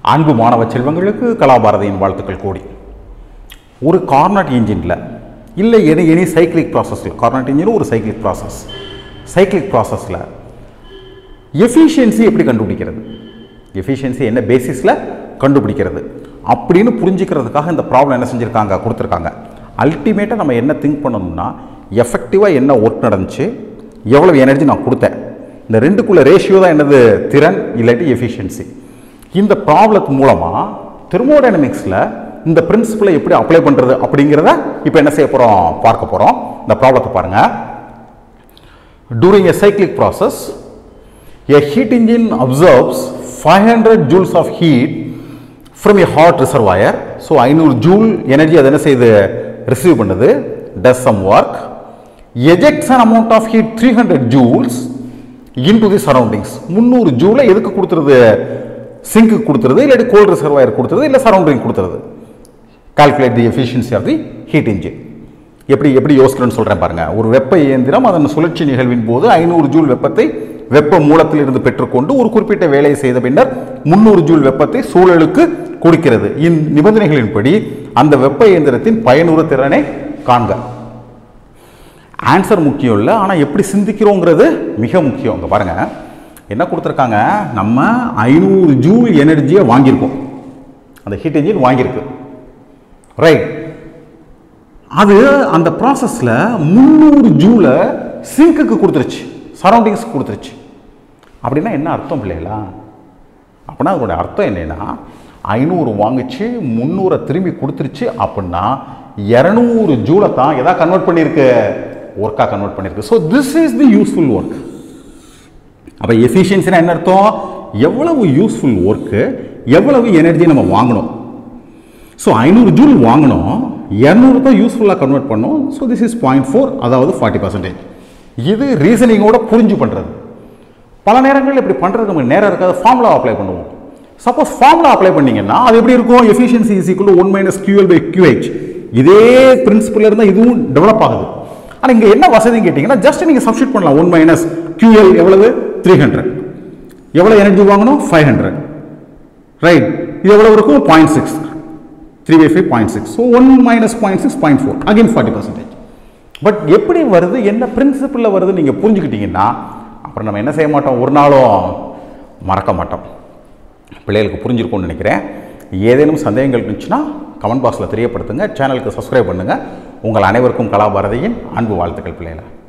அன்பு மாணவ செல்வங்களுக்கு கலாபாரதியின் வாழ்த்துக்கள் கூடி ஒரு கார்னட் இன்ஜினில் இல்லை எனி எனி சைக்கிளிக் ப்ராசஸில் கார்னட் இன்ஜின் ஒரு சைக்கிளிக் ப்ராசஸ் சைக்கிளிக் ப்ராசஸில் எஃபிஷியன்சி எப்படி கண்டுபிடிக்கிறது எஃபிஷியன்சி என்ன பேசிஸில் கண்டுபிடிக்கிறது அப்படின்னு புரிஞ்சுக்கிறதுக்காக இந்த ப்ராப்ளம் என்ன செஞ்சுருக்காங்க கொடுத்துருக்காங்க அல்டிமேட்டாக நம்ம என்ன திங்க் பண்ணணும்னா எஃபெக்டிவாக என்ன ஒர்க் நடந்துச்சு எவ்வளவு எனர்ஜி நான் கொடுத்தேன் இந்த ரெண்டுக்குள்ள ரேஷியோ தான் என்னது திறன் இல்லாட்டி எஃபிஷியன்சி இந்த ப்ராப்ளத்து மூலமாக தெர்மோடைனமிக்ஸில் இந்த பிரின்சிபலை எப்படி அப்ளை பண்ணுறது அப்படிங்கிறத இப்போ என்ன செய்ய போகிறோம் பார்க்க போகிறோம் இந்த ப்ராப்ளத்தை பாருங்கள் during a cyclic process a heat engine absorbs 500 joules of heat from a hot reservoir so 500 joule energy அது என்ன செய்யுது ரிசீவ் பண்ணுது does some work ejects an amount of heat 300 joules into the surroundings 300 July எதுக்கு கொடுத்துருது சிங்க்கு கொடுத்துருது இல்லாட்டி gold reservoir கொடுத்துருது இல்லை சரௌண்டிங் கொடுத்துருது calculate the efficiency of the heat engine எப்படி எப்படி யோசிக்கிறேன்னு சொல்கிறேன் பாருங்க ஒரு வெப்ப இயந்திரம் அதன் சுழற்சி நிகழ்வின் போது ஐநூறு ஜூல் வெப்பத்தை வெப்ப மூலத்திலிருந்து பெற்றுக்கொண்டு ஒரு குறிப்பிட்ட வேலையை செய்த பின்னர் முந்நூறு ஜூல் வெப்பத்தை சூழலுக்கு கொடுக்கிறது இந் நிபந்தனைகளின்படி அந்த வெப்ப இயந்திரத்தின் பயனுறு திறனை காண்க ஆன்சர் முக்கியம் இல்லை ஆனால் எப்படி சிந்திக்கிறோங்கிறது மிக முக்கியம் இங்கே பாருங்க என்ன கொடுத்துருக்காங்க நம்ம ஐநூறு ஜூல் எனர்ஜியை வாங்கியிருக்கோம் அந்த ஹீட் இன்ஜின் வாங்கியிருக்கு ரைட் அது அந்த ப்ராசஸில் முந்நூறு ஜூலை சிங்க்குக்கு கொடுத்துருச்சு சரௌண்டிங்ஸ்க்கு கொடுத்துருச்சு அப்படின்னா என்ன அர்த்தம் பிள்ளைகளா அப்படின்னா அதோட அர்த்தம் என்னன்னா ஐநூறு வாங்கிச்சு முந்நூறை திரும்பி கொடுத்துருச்சு அப்படின்னா இரநூறு ஜூலை தான் எதா கன்வெர்ட் பண்ணியிருக்கு ஒர்க்காக கன்வெர்ட் பண்ணியிருக்கு so this is the useful work அப்போ எஃபிஷியன்சினா என்ன அர்த்தம் எவ்வளவு யூஸ்ஃபுல் ஒர்க்கு எவ்வளவு எனர்ஜி நம்ம வாங்கணும் ஸோ ஐநூறு ஜூல் வாங்கினோம் இரநூறு தான் யூஸ்ஃபுல்லாக கன்வெர்ட் பண்ணோம் so this is point four அதாவது ஃபார்ட்டி பர்சன்டேஜ் இது ரீசனிங்கோட புரிஞ்சு பண்ணுறது பல நேரங்களில் இப்படி பண்ணுறது நமக்கு நேரம் இருக்காது ஃபார்முலா அப்ளை பண்ணுவோம் சப்போஸ் ஃபார்முலா அப்ளை பண்ணீங்கன்னா அது எப்படி இருக்கும் efficiency is equal one minus QL by QH இதே பிரின்சிபல் இருந்தால் இதுவும் டெவலப் ஆகுது ஆனால் இங்கே என்ன வசதின்னு கேட்டிங்கன்னா ஜஸ்ட் நீங்கள் சப்ஸ்டியூட் பண்ணலாம் ஒன் மைனஸ் கியூஎல் எவ்வளவு த்ரீ ஹண்ட்ரட் எவ்வளோ எனர்ஜி வாங்கணும் ஃபைவ் ஹண்ட்ரட் ரைட் இது எவ்வளோ இருக்கும் point six three by five point six so one minus point six point four again forty percentage but எப்படி வருது என்ன பிரின்சிபிளில் வருது நீங்கள் புரிஞ்சுக்கிட்டீங்கன்னா அப்புறம் நம்ம என்ன செய்ய மாட்டோம் ஒரு நாளும் மறக்க மாட்டோம் பிள்ளைகளுக்கு புரிஞ்சிருக்கும்னு நினைக்கிறேன் ஏதேனும் சந்தேகங்கள் இருந்துச்சுன்னா கமெண்ட் பாக்ஸில் தெரியப்படுத்துங்க சேனலுக்கு சப்ஸ்கிரைப் பண்ணுங்கள் உங்கள் அனைவருக்கும் கலாபாரதியின் அன்பு வாழ்த்துக்கள் பிள்ளைகளை